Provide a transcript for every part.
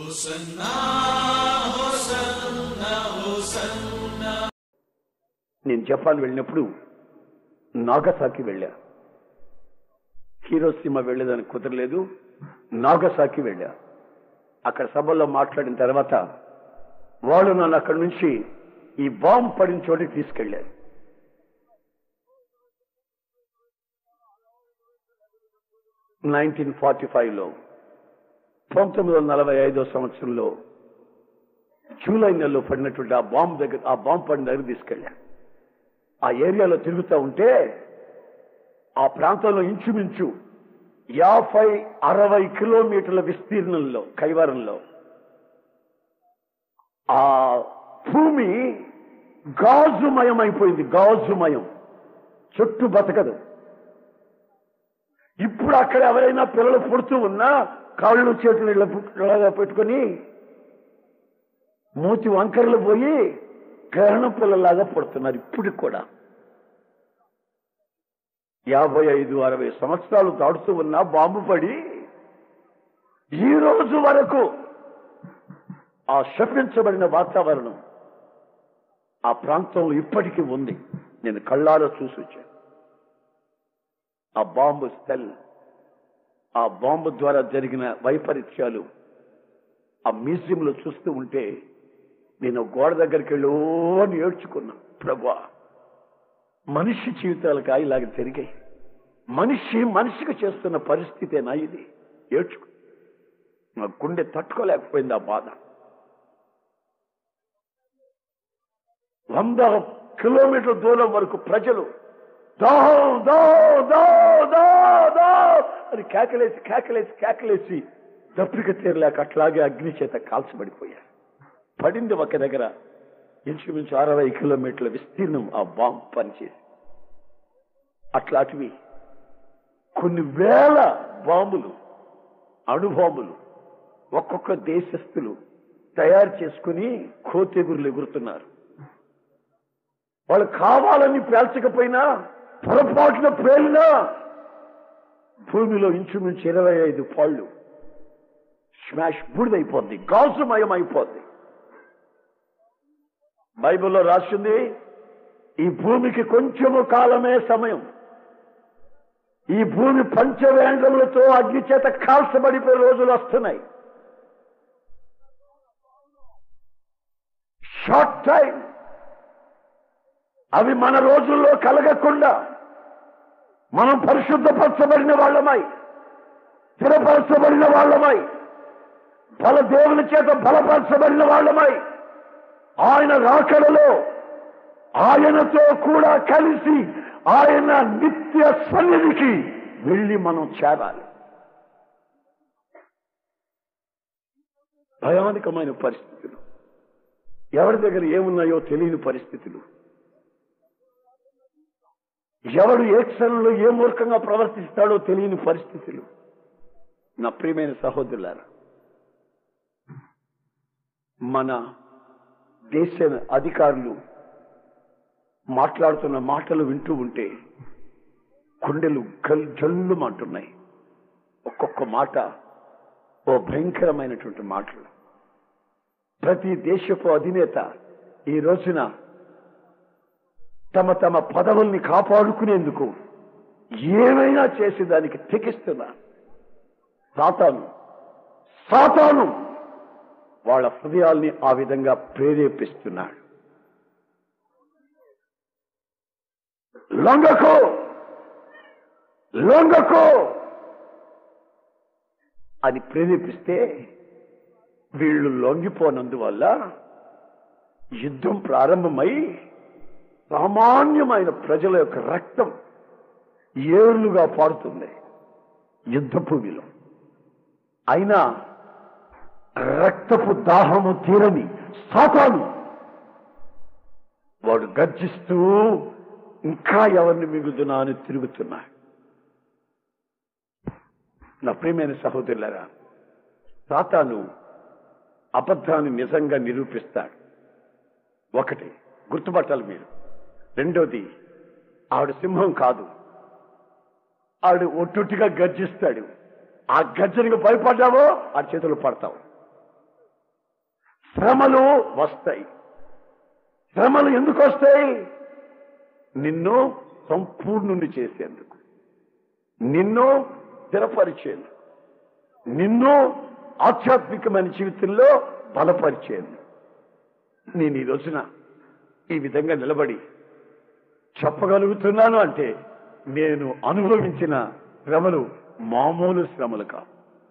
నేను జపాన్ వెళ్ళినప్పుడు నాగసాకి వెళ్ళా హీరోసీమ వెళ్ళేదానికి కుదరలేదు నాగసాకి వెళ్ళా అక్కడ సభల్లో మాట్లాడిన తర్వాత వాళ్ళు నన్ను అక్కడి నుంచి ఈ బాంబు పడిన చోటికి తీసుకెళ్లారు నైన్టీన్ ఫార్టీ ఫైవ్లో పంతొమ్మిది వందల నలభై ఐదో సంవత్సరంలో జూలై నెలలో పడినటువంటి ఆ బాంబు దగ్గర ఆ బాంబు పడిన దగ్గర తీసుకెళ్ళా ఆ ఏరియాలో తిరుగుతూ ఉంటే ఆ ప్రాంతంలో ఇంచుమించు యాభై అరవై కిలోమీటర్ల విస్తీర్ణంలో కైవారంలో ఆ భూమి గాజుమయం అయిపోయింది గాజుమయం చుట్టూ బతకదు ఇప్పుడు అక్కడ ఎవరైనా పిల్లలు పుడుతూ ఉన్నా కాళ్ళు చేతులు ఇలా పు- ఇలాగా పెట్టుకొని మూతి వంకరలు పోయి గ్రహణ పిల్లలాగా పుడుతున్నారు ఇప్పుడు కూడా యాభై ఐదు అరవై సంవత్సరాలు దాడుతూ ఉన్న బాంబు పడి ఈ రోజు వరకు ఆ శపించబడిన వాతావరణం ఆ ప్రాంతంలో ఇప్పటికీ ఉంది నేను కళ్ళాలో చూసి వచ్చాను ఆ బాంబు స్టెల్ ఆ బాంబు ద్వారా జరిగిన వైపరీత్యాలు ఆ మ్యూజియంలో చూస్తూ ఉంటే నేను గోడ దగ్గరికి వెళ్ళి ఓ అని ఏడ్చుకున్నా ప్రభా మనిషి జీవితాలకు ఇలాగ జరిగాయి మనిషి మనిషికి చేస్తున్న పరిస్థితేనా ఇది ఏడ్చుకు నా గుండె తట్టుకోలేకపోయింది ఆ బాధ వంద కిలోమీటర్ల దూరం వరకు ప్రజలు దో దో దో దో దో అని కేకలేసి కేకలేసి కేకలేసి దప్పిక తీరలేక అట్లాగే అగ్ని చేత కాల్చబడిపోయారు పడింది ఒక దగ్గర ఇంచుమించు అరవై కిలోమీటర్ల విస్తీర్ణం ఆ బాంబు పనిచేసి అట్లాంటివి కొన్ని వేల బాంబులు అణుబాంబులు ఒక్కొక్క దేశస్థులు తయారు చేసుకుని కోతెగురులు ఎగురుతున్నారు వాళ్ళు కావాలని పేల్చకపోయినా పొరపాటున పేలినా భూమిలో ఇంచుమించు ఇరవై ఐదు పాళ్ళు స్మాష్ బూడిదైపోద్ది గాజుమయం అయిపోద్ది బైబిల్లో రాసింది ఈ భూమికి కొంచెము కాలమే సమయం ఈ భూమి పంచవేంద్రములతో అగ్ని చేత కాల్చబడిపోయే రోజులు వస్తున్నాయి షార్ట్ టైం అవి మన రోజుల్లో కలగకుండా మనం పరిశుద్ధపరచబడిన వాళ్ళమై స్థిరపరచబడిన వాళ్ళమై బల దేవుని చేత బలపరచబడిన వాళ్ళమై ఆయన రాకడలో ఆయనతో కూడా కలిసి ఆయన నిత్య సన్నిధికి వెళ్ళి మనం చేరాలి భయానకమైన పరిస్థితులు ఎవరి దగ్గర ఏమున్నాయో తెలియని పరిస్థితులు ఎవడు ఏ క్షణంలో ఏ మూర్ఖంగా ప్రవర్తిస్తాడో తెలియని పరిస్థితులు నా ప్రియమైన సహోదరులారా మన దేశ అధికారులు మాట్లాడుతున్న మాటలు వింటూ ఉంటే గుండెలు గల్ జల్లుమంటున్నాయి ఒక్కొక్క మాట ఓ భయంకరమైనటువంటి మాటలు ప్రతి దేశపు అధినేత ఈ రోజున తమ తమ పదవుల్ని కాపాడుకునేందుకు ఏమైనా చేసి దానికి తెగిస్తున్నారు సాతాను సాతాను వాళ్ళ హృదయాల్ని ఆ విధంగా ప్రేరేపిస్తున్నాడు లొంగకో లొంగకో అని ప్రేరేపిస్తే వీళ్ళు లొంగిపోనందువల్ల యుద్ధం ప్రారంభమై సామాన్యమైన ప్రజల యొక్క రక్తం ఏర్లుగా పారుతుంది యుద్ధ భూమిలో అయినా రక్తపు దాహము తీరని సాతాను వాడు గర్జిస్తూ ఇంకా ఎవరిని మిగులుతున్నా అని తిరుగుతున్నాడు నా ప్రియమైన సహోదరులారా సాతాను అబద్ధాన్ని నిజంగా నిరూపిస్తాడు ఒకటి గుర్తుపట్టాలి మీరు రెండోది ఆవిడ సింహం కాదు ఆవిడ ఒట్టుగా గర్జిస్తాడు ఆ గర్జనకు భయపడ్డావో ఆ చేతులు పడతావు శ్రమలు వస్తాయి శ్రమలు ఎందుకు వస్తాయి నిన్ను సంపూర్ణుని చేసేందుకు నిన్ను స్థిరపరిచేందుకు నిన్ను ఆధ్యాత్మికమైన జీవితంలో బలపరిచేందుకు నేను ఈ రోజున ఈ విధంగా నిలబడి చెప్పగలుగుతున్నాను అంటే నేను అనుభవించిన శ్రమలు మామూలు శ్రమలు కావు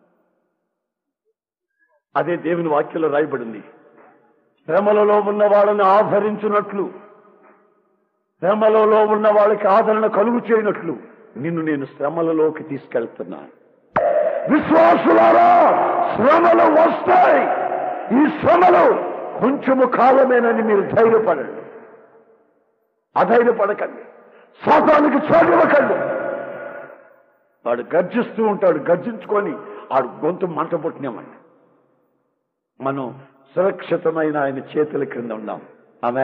అదే దేవుని వాక్యంలో రాయబడింది శ్రమలలో ఉన్న వాళ్ళని ఆదరించినట్లు శ్రమలలో ఉన్న వాళ్ళకి ఆదరణ కలుగు చేయనట్లు నిన్ను నేను శ్రమలలోకి తీసుకెళ్తున్నాను విశ్వాసులారా శ్రమలు వస్తాయి ఈ శ్రమలు కొంచెము కాలమేనని మీరు ధైర్యపడండి అధైర్యపడకండి శాతానికి చోటివ్వకండి వాడు గర్జిస్తూ ఉంటాడు గర్జించుకొని ఆడు గొంతు మంట పుట్టినామండి మనం సురక్షితమైన ఆయన చేతుల క్రింద ఉన్నాం ఆమె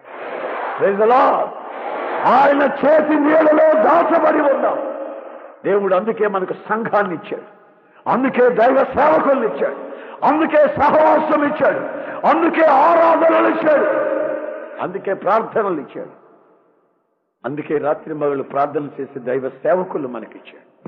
ఆయన చేతి నీళ్ళలో దాచబడి ఉన్నాం దేవుడు అందుకే మనకు సంఘాన్ని ఇచ్చాడు అందుకే దైవ సేవకుల్ని ఇచ్చాడు అందుకే సహవాసం ఇచ్చాడు అందుకే ఆరాధనలు ఇచ్చాడు అందుకే ప్రార్థనలు ఇచ్చాడు అందుకే రాత్రి మగళ్ళు ప్రార్థన చేసే దైవ సేవకులు మనకిచ్చాడు